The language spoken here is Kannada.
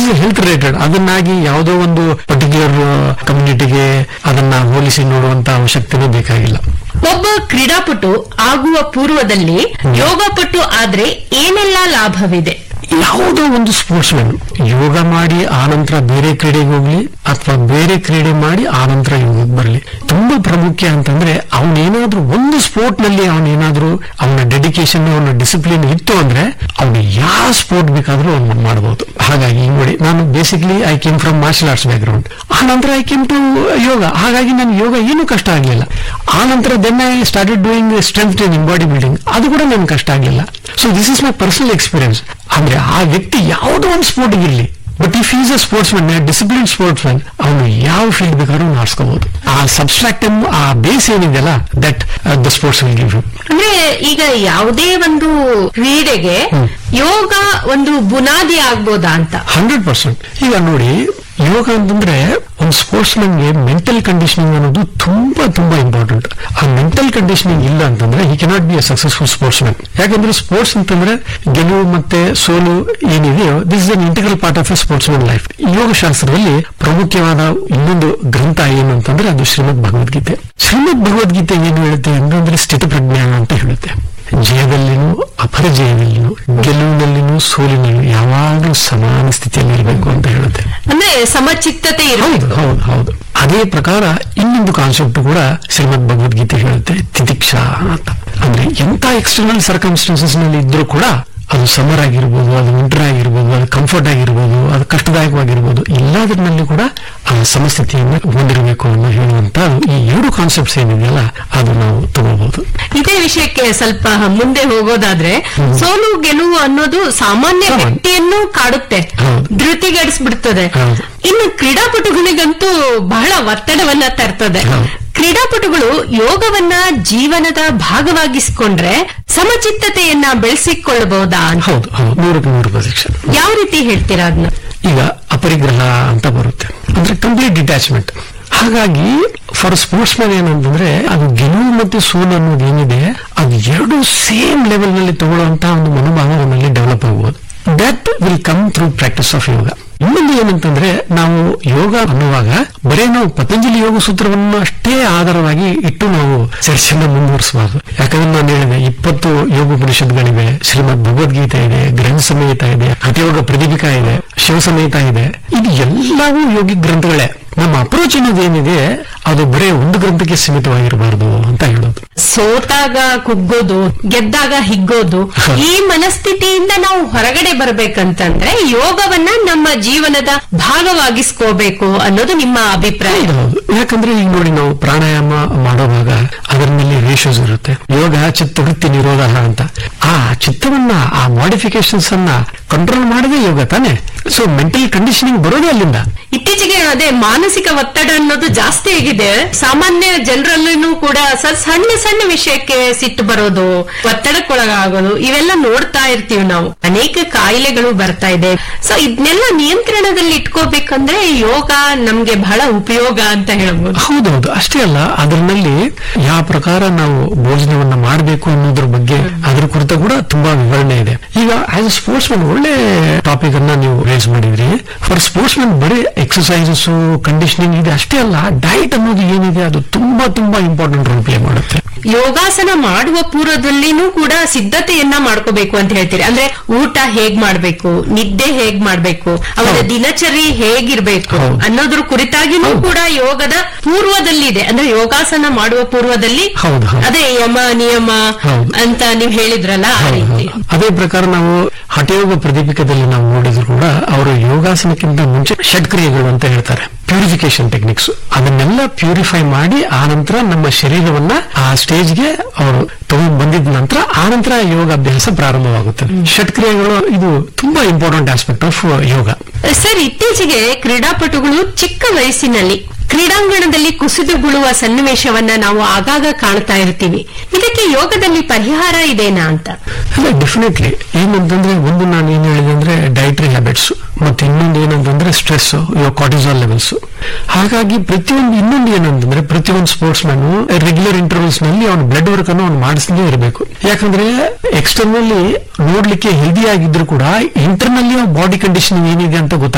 ಇಸ್ ಹೆಲ್ತ್ ರಿಲೇಟೆಡ್ ಅದನ್ನಾಗಿ ಯಾವುದೋ ಒಂದು ಪರ್ಟಿಕ್ಯುಲರ್ ಕಮ್ಯುನಿಟಿಗೆ ಅದನ್ನ ಹೋಲಿಸಿ ನೋಡುವಂತ ಅವಶ್ಯಕತೆನೂ ಬೇಕಾಗಿಲ್ಲ ಒಬ್ಬ ಕ್ರೀಡಾಪಟು ಆಗುವ ಪೂರ್ವದಲ್ಲಿ ಯೋಗಪಟು ಆದ್ರೆ ಏನೆಲ್ಲ ಲಾಭವಿದೆ ಯಾವುದೋ ಒಂದು ಸ್ಪೋರ್ಟ್ಸ್ ಮ್ಯಾನ್ ಯೋಗ ಮಾಡಿ ಆನಂತರ ಬೇರೆ ಕ್ರೀಡೆಗೆ ಹೋಗ್ಲಿ ಅಥವಾ ಬೇರೆ ಕ್ರೀಡೆ ಮಾಡಿ ಆನಂತರ ಯೋಗಕ್ಕೆ ಬರಲಿ ತುಂಬಾ ಪ್ರಾಮುಖ್ಯ ಅಂತಂದ್ರೆ ಅವನೇನಾದ್ರೂ ಒಂದು ಸ್ಪೋರ್ಟ್ ನಲ್ಲಿ ಅವನೇನಾದ್ರೂ ಅವನ ಡೆಡಿಕೇಶನ್ ಅವನ ಡಿಸಿಪ್ಲಿನ್ ಇತ್ತು ಅಂದ್ರೆ ಅವನು ಯಾವ ಸ್ಪೋರ್ಟ್ ಬೇಕಾದ್ರೂ ಅವನು ಮಾಡಬಹುದು ಹಾಗಾಗಿ ಈಗ ನೋಡಿ ನಾನು basically I came from martial arts background ಆ ನಂತರ ಐ ಕೇಮ್ ಟು ಯೋಗ ಹಾಗಾಗಿ ನನಗೆ ಯೋಗ ಏನೂ ಕಷ್ಟ ಆಗಲಿಲ್ಲ ಆ ನಂತರ then I started doing strength training body building ಅದು ಕೂಡ ನನ್ಗೆ ಕಷ್ಟ ಆಗಲಿಲ್ಲ so this is my personal experience ಅಂದ್ರೆ ಆ ವ್ಯಕ್ತಿ ಯಾವುದೋ ಒಂದು ಸ್ಪೋರ್ಟ್ ಇರಲಿ but if is a sportsman discipline sportsman ಅವನು ಯಾವ ಫೀಲ್ಡ್ ಬೇಕಾದ್ರೂ ಆಡ್ಸ್ಕೋಬಹುದು ಆ ಸಬ್ಸ್ಟ್ರಾಕ್ಟ್ ಆ ಬೇಸ್ ಏನಿದೆಯಲ್ಲ that the sports will give you ಅಂದ್ರೆ ಈಗ ಯಾವುದೇ ಒಂದು ಕ್ರೀಡೆಗೆ ಯೋಗ ಒಂದು ಬುನಾದಿ ಆಗ್ಬೋದಾ ಅಂತ ಹಂಡ್ರೆಡ್ ಪರ್ಸೆಂಟ್ ಈಗ ನೋಡಿ ಯೋಗ ಅಂತಂದ್ರೆ ಒಂದು ಸ್ಪೋರ್ಟ್ಸ್ ಗೆ ಮೆಂಟಲ್ ಕಂಡೀಷನಿಂಗ್ ಅನ್ನೋದು ತುಂಬಾ ತುಂಬಾ ಇಂಪಾರ್ಟೆಂಟ್ ಆ ಮೆಂಟಲ್ ಕಂಡೀಷನಿಂಗ್ ಇಲ್ಲ ಅಂತಂದ್ರೆ ಈ cannot be a successful sportsman ಯಾಕಂದ್ರೆ ಸ್ಪೋರ್ಟ್ಸ್ ಅಂತಂದ್ರೆ ಗೆಲುವು ಮತ್ತೆ ಸೋಲು ಏನಿದೆಯೋ this is an integral part of a sportsman life ಯೋಗಶಾಸ್ತ್ರದಲ್ಲಿ ಪ್ರಮುಖವಾದ ಇನ್ನೊಂದು ಗ್ರಂಥ ಏನು ಅಂತಂದ್ರೆ ಅದು ಶ್ರೀಮದ್ ಭಗವದ್ಗೀತೆ ಶ್ರೀಮದ್ ಭಗವದ್ಗೀತೆ ಏನು ಹೇಳುತ್ತೆ ಅಂತಂದ್ರೆ ಸ್ಥಿತ ಪ್ರಜ್ಞಾನ ಅಂತ ಹೇಳುತ್ತೆ ಜಯದಲ್ಲಿನೂ ಅಪರಜಯದಲ್ಲಿನೂ ಗೆಲುವಿನಲ್ಲಿನೂ ಸೋಲಿನಲ್ಲೂ ಯಾವಾಗಲೂ ಸಮಾನ ಸ್ಥಿತಿಯಲ್ಲಿ ಇರಬೇಕು ಅಂತ ಹೇಳುತ್ತೆ ಅಂದ್ರೆ ಸಮಚಿತ್ತತೆ ಇರಬೇಕು ಹೌದು ಹೌದು ಹೌದು ಅದೇ ಪ್ರಕಾರ ಇನ್ನೊಂದು ಕಾನ್ಸೆಪ್ಟ್ ಕೂಡ ಶ್ರೀಮದ್ ಭಗವದ್ಗೀತೆ ಹೇಳುತ್ತೆ ತಿತಿಕ್ಷಾ ಅಂತ ಅಂದ್ರೆ ಎಂತ ಎಕ್ಸ್ಟರ್ನಲ್ ಸರ್ಕಮ್ಸ್ಟೆನ್ಸಸ್ ನಲ್ಲಿ ಇದ್ರೂ ಕೂಡ ಅದು ಸಮರ್ ಆಗಿರ್ಬೋದು ಅದು ವಿಂಟರ್ ಆಗಿರ್ಬೋದು ಅದು ಕಂಫರ್ಟ್ ಆಗಿರ್ಬೋದು ಅದು ಕಷ್ಟದಾಯಕವಾಗಿರ್ಬೋದು ಎಲ್ಲದರಲ್ಲಿ ಕೂಡ ಆ ಸಮಸ್ಥಿತಿಯನ್ನು ಹೊಂದಿರಬೇಕು ಅನ್ನೋ ಹೇಳುವಂತ ಈ ಎರಡು ಕಾನ್ಸೆಪ್ಟ್ಸ್ ಏನಿದೆಯಲ್ಲ ಅದು ನಾವು ತಗೋಬಹುದು ಇದೇ ವಿಷಯಕ್ಕೆ ಸ್ವಲ್ಪ ಮುಂದೆ ಹೋಗೋದಾದ್ರೆ ಸೋಲು ಗೆಲುವು ಅನ್ನೋದು ಸಾಮಾನ್ಯ ಸಾಮಾನ್ಯ. ವ್ಯಕ್ತಿಯನ್ನು ಕಾಡುತ್ತೆ ಹೌದು. ಧೃತಿಗಡಿಸ್ಬಿಡ್ತದೆ ಹೌದು. ಇನ್ನು ಕ್ರೀಡಾಪಟುಗಳಿಗಂತೂ ಬಹಳ ಒತ್ತಡವನ್ನ ತರ್ತದೆ ಹೌದು. ಕ್ರೀಡಾಪಟುಗಳು ಯೋಗವನ್ನ ಜೀವನದ ಭಾಗವಾಗಿಸಿಕೊಂಡ್ರೆ ಸಮಚಿತ್ತತೆಯನ್ನ ಬೆಳೆಸಿಕೊಳ್ಳಬಹುದಾ ಅಂತ ಹೌದು ಹೌದು ನೂರಕ್ಕೆ ನೂರು ಪ್ರತಿಶತ ಯಾವ ರೀತಿ ಹೇಳ್ತೀರಾ ಅದನ್ನ ಈಗ ಅಪರಿಗ್ರಹ ಅಂತ ಬರುತ್ತೆ ಅಂದ್ರೆ ಕಂಪ್ಲೀಟ್ ಡಿಟ್ಯಾಚ್ಮೆಂಟ್ ಹಾಗಾಗಿ ಫಾರ್ ಸ್ಪೋರ್ಟ್ಸ್ ಮ್ಯಾನ್ ಏನಂತಂದ್ರೆ ಅದು ಗೆಲುವು ಮತ್ತು ಸೋಲು ಅನ್ನೋದು ಏನಿದೆ ಅದು ಎರಡು ಸೇಮ್ ಲೆವೆಲ್ ನಲ್ಲಿ ತಗೊಳ್ಳುವಂತ ಒಂದು ಮನೋಭಾವ ಅವನಲ್ಲಿ ಡೆವಲಪ್ ಆಗಬಹುದು that will come through practice of yoga ಇನ್ನೊಂದು ಏನಂತಂದ್ರೆ ನಾವು ಯೋಗ ಅನ್ನುವಾಗ ಬರೇ ನಾವು ಪತಂಜಲಿ ಯೋಗ ಸೂತ್ರವನ್ನು ಅಷ್ಟೇ ಆಧಾರವಾಗಿ ಇಟ್ಟು ನಾವು ಚರ್ಚೆಯನ್ನು ಮುಂದುವರಿಸಬಾರದು ಯಾಕಂದ್ರೆ ನಾನು ಹೇಳಿದೆ ಇಪ್ಪತ್ತು ಯೋಗೋಪನಿಷತ್ಗಳಿವೆ ಶ್ರೀಮದ್ ಭಗವದ್ಗೀತೆ ಇದೆ ಗ್ರಂಥ ಸಮೇತ ಇದೆ ಹಠಯೋಗ ಪ್ರದೀಪಿಕಾ ಇದೆ ಶಿವ ಸಮೇತ ಇದೆ ಇದು ಎಲ್ಲವೂ ಯೋಗಿ ಗ್ರಂಥಗಳೇ ನಮ್ಮ ಅಪ್ರೋಚ್ ಅನ್ನೋದು ಏನಿದೆ ಅದು ಬರೇ ಒಂದು ಗ್ರಂಥಕ್ಕೆ ಸೀಮಿತವಾಗಿರಬಾರದು ಅಂತ ಹೇಳೋದು ಸೋತಾಗ ಕುಗ್ಗೋದು ಗೆದ್ದಾಗ ಹಿಗ್ಗೋದು ಈ ಮನಸ್ಥಿತಿಯಿಂದ ನಾವು ಹೊರಗಡೆ ಬರ್ಬೇಕಂತಂದ್ರೆ ಯೋಗವನ್ನ ನಮ್ಮ ಜೀವನದ ಭಾಗವಾಗಿಸ್ಕೋಬೇಕು ಅನ್ನೋದು ನಿಮ್ಮ ಅಭಿಪ್ರಾಯ ಹೌದು ಹೌದು ಯಾಕಂದ್ರೆ ಈಗ ನೋಡಿ ನಾವು ಪ್ರಾಣಾಯಾಮ ಮಾಡುವಾಗ ಅದರಲ್ಲಿ ರೇಷೋಸ್ ಇರುತ್ತೆ ಯೋಗ ಚಿತ್ತವೃತ್ತಿ ನಿರೋಧ ಅಂತ ಆ ಚಿತ್ತವನ್ನ ಆ ಮಾಡಿಫಿಕೇಶನ್ಸ್ ಅನ್ನ ಕಂಟ್ರೋಲ್ ಮಾಡದೆ ಯೋಗ ತಾನೆ ಸೊ ಮೆಂಟಲ್ ಕಂಡೀಷನಿಂಗ್ ಬರೋದೇ ಅಲ್ಲಿಂದ ಇತ್ತೀಚೆಗೆ ಅದೇ ಮಾನಸಿಕ ಒತ್ತಡ ಅನ್ನೋದು ಜಾಸ್ತಿ ಆಗಿದೆ ಸಾಮಾನ್ಯ ಜನರಲ್ಲೂ ಕೂಡ ಸ- ಸಣ್ಣ ಸಣ್ಣ ವಿಷಯಕ್ಕೆ ಸಿಟ್ಟು ಬರೋದು ಒತ್ತಡಕ್ಕೊಳಗಾಗೋದು ಇವೆಲ್ಲ ನೋಡ್ತಾ ಇರ್ತೀವಿ ನಾವು ಅನೇಕ ಕಾಯಿಲೆಗಳು ಬರ್ತಾ ಇದೆ ಸೊ ಇದನ್ನೆಲ್ಲ ನಿಯಂತ್ರಣದಲ್ಲಿ ಇಟ್ಕೋಬೇಕಂದ್ರೆ ಯೋಗ ನಮ್ಗೆ ಬಹಳ ಉಪಯೋಗ ಅಂತ ಹೇಳ್ಬೋದು ಹೌದೌದು ಅಷ್ಟೇ ಅಲ್ಲ ಅದರಲ್ಲಿ ಯಾವ ಪ್ರಕಾರ ನಾವು ಭೋಜನವನ್ನ ಮಾಡಬೇಕು ಅನ್ನೋದ್ರ ಬಗ್ಗೆ ಅದ್ರ ಕುರಿತ ಕೂಡ ತುಂಬಾ ವಿವರಣೆ ಇದೆ ಈಗ ಆಸ್ ಅ ಸ್ಪೋರ್ಟ್ಸ್ ಮ್ಯಾನ್ ಒಳ್ಳೆ ಟಾಪಿಕ್ ಅನ್ನ ನೀವು ರೇಸ್ ಮಾಡಿದ್ರಿ ಫಾರ್ ಸ್ಪೋರ್ಟ್ಸ್ ಮ್ಯಾನ್ ಬರೀ ಎಕ್ಸಸೈಸಸ್ ಕಂಡೀಷನಿಂಗ್ ಇದೆ ಅಷ್ಟೇ ಅಲ್ಲ ಡಯಟ್ ಅನ್ನೋದು ಏನಿದೆ ಅದು ತುಂಬಾ ತುಂಬಾ ಇಂಪಾರ್ಟೆಂಟ್ ರೋಲ್ ಪ್ಲೇ ಮಾಡುತ್ತೆ ಯೋಗಾಸನ ಮಾಡುವ ಪೂರ್ವದಲ್ಲಿನೂ ಕೂಡ ಸಿದ್ಧತೆಯನ್ನ ಮಾಡ್ಕೋಬೇಕು ಅಂತ ಹೇಳ್ತೀರಿ ಅಂದ್ರೆ ಊಟ ಹೇಗ್ ಮಾಡ್ಬೇಕು ನಿದ್ದೆ ಹೇಗ್ ಮಾಡ್ಬೇಕು ಅವರ ಹೌದು. ದಿನಚರಿ ಹೇಗಿರ್ಬೇಕು ಹೌದು. ಅನ್ನೋದ್ರ ಕುರಿತಾಗಿನೂ ಹೌದು. ಕೂಡ ಯೋಗದ ಪೂರ್ವದಲ್ಲಿದೆ ಅಂದ್ರೆ ಯೋಗಾಸನ ಮಾಡುವ ಪೂರ್ವದಲ್ಲಿ ಹೌದು, ಹೌದು. ಅದೇ ಯಮ ನಿಯಮ ಹೌದು. ಅಂತ ನೀವು ಹೇಳಿದ್ರಲ್ಲ ಆ ಹೌದು, ರೀತಿ ಹೌದು. ಅದೇ ಪ್ರಕಾರ ನಾವು ಹಠಯೋಗ ಪ್ರದೀಪಿಕದಲ್ಲಿ ನಾವು ನೋಡಿದ್ರು ಕೂಡ ಅವರು ಯೋಗಾಸನಕ್ಕಿಂತ ಮುಂಚೆ ಷಟ್ಕ್ರಿಯೆಗಳು ಅಂತ ಹೇಳ್ತಾರೆ ಪ್ಯೂರಿಫಿಕೇಶನ್ ಟೆಕ್ನಿಕ್ಸ್ ಅದನ್ನೆಲ್ಲ ಪ್ಯೂರಿಫೈ ಮಾಡಿ ಆ ನಂತರ ನಮ್ಮ ಶರೀರವನ್ನ ಆ ಸ್ಟೇಜ್ಗೆ ಅವರು ತಗೊಂಡ್ ಬಂದಿದ ನಂತರ ಆ ನಂತರ ಯೋಗಾಭ್ಯಾಸ ಪ್ರಾರಂಭವಾಗುತ್ತದೆ ಷಟ್ಕ್ರಿಯೆಗಳು ಇದು ತುಂಬಾ important aspect of yoga sir ಇತ್ತೀಚೆಗೆ ಕ್ರೀಡಾಪಟುಗಳು ಚಿಕ್ಕ ವಯಸ್ಸಿನಲ್ಲಿ ಕ್ರೀಡಾಂಗಣದಲ್ಲಿ ಕುಸಿದು ಬೀಳುವ ಸನ್ನಿವೇಶವನ್ನ ನಾವು ಆಗಾಗ ಕಾಣ್ತಾ ಇರ್ತೀವಿ ಇದಕ್ಕೆ ಯೋಗದಲ್ಲಿ ಪರಿಹಾರ ಇದೆನಾ ಅಂತ ಅಲ್ಲ ಡೆಫಿನೆಟ್ಲಿ ಏನಂತಂದ್ರೆ ಒಂದು ನಾನು ಏನ್ ಹೇಳಿದೆ ಅಂದ್ರೆ ಡೈಟ್ರಿ ಹ್ಯಾಬಿಟ್ಸ್ ಮತ್ತೆ ಇನ್ನೊಂದು ಏನಂತಂದ್ರೆ ಸ್ಟ್ರೆಸ್ ಕಾರ್ಟಿಸಾಲ್ ಲೆವೆಲ್ಸ್ ಹಾಗಾಗಿ ಪ್ರತಿಯೊಂದು ಇನ್ನೊಂದು ಏನಂತಂದ್ರೆ ಪ್ರತಿಯೊಂದು ಸ್ಪೋರ್ಟ್ಸ್ ಮ್ಯಾನ್ ರೆಗ್ಯುಲರ್ ಇಂಟರ್ವಲ್ಸ್ ನಲ್ಲಿ ಅವನ ಬ್ಲಡ್ ವರ್ಕ್ ಅನ್ನು ಅವ್ನು ಮಾಡಿಸಲೇ ಇರಬೇಕು ಯಾಕಂದ್ರೆ ಎಕ್ಸ್ಟರ್ನಲ್ಲಿ ನೋಡ್ಲಿಕ್ಕೆ ಹೆಲ್ದಿ ಆಗಿದ್ರು ಕೂಡ ಇಂಟರ್ನಲ್ಲಿ ಬಾಡಿ ಕಂಡೀಷನ್ ಏನಿದೆ ಅಂತ ಗೊತ್ತಾಗ